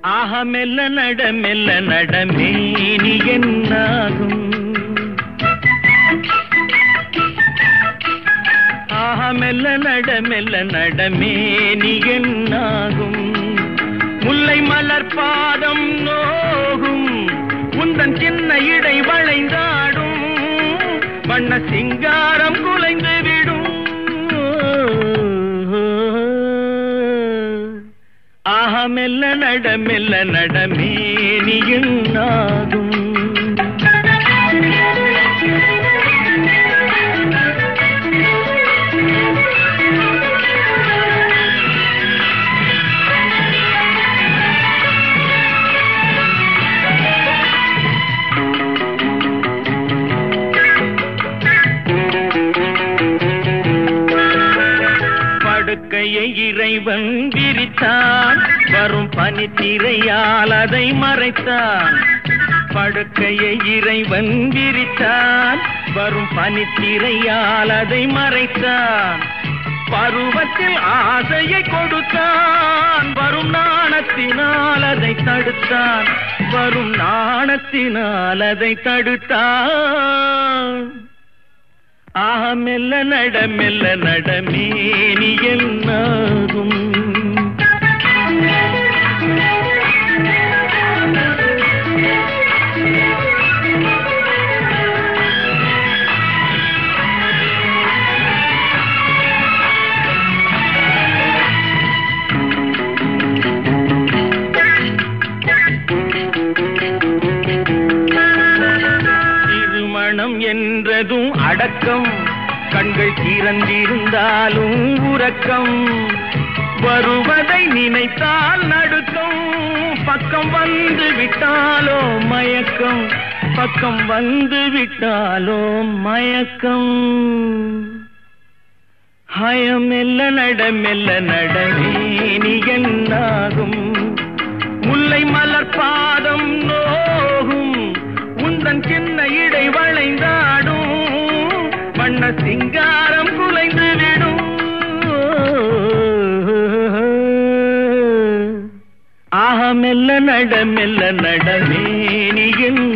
ஆக மெல்ல நட மெல்ல நடமே நீ என்னாகும் ஆக மெல்ல நட மெல்ல நடமே நீ என்னாகும் முல்லை மலர் பாதம் நோகும் உந்தன் சின்ன இடை வளைந்தாடும் வண்ண சிங்காரம் குலைந்து விடும் ஆக மெல்ல நட மெல்ல நடமே நீ என்னாகும் படுக்கையை இறைவன் விரித்தான் வரும் பனித்திரையால் அதை மறைத்தான் படுக்கையை இறைவன் விரித்தான் வரும் பனித்திரையால் அதை மறைத்தான் பருவத்தில் ஆசையை கொடுத்தான் வரும் நாணத்தினால் அதை தடுத்தான் வரும் நாணத்தினால் அதை தடுத்தான் ஆக மெல்ல நட மெல்ல நடமே நீ என்னாகும் திருமணம் என்றதும் அடக்கம் கண்கள் திறந்திருந்தாலும் உறக்கம் வருவதை நினைத்தால் நடுக்கம் பக்கம் வந்து விட்டாலோ மயக்கம் பக்கம் வந்து விட்டாலோ மயக்கம் ஹயம் மெல்ல நட மெல்ல நடவே நீ என்னாகும் முல்லை மலர் பாதம் நோகும் உந்தன் சின்ன இடை வளைந்தாடும் வண்ண சிங்காரம் குலைந்து விடும் ஆக மெல்ல நட மெல்ல நடமே நீ என்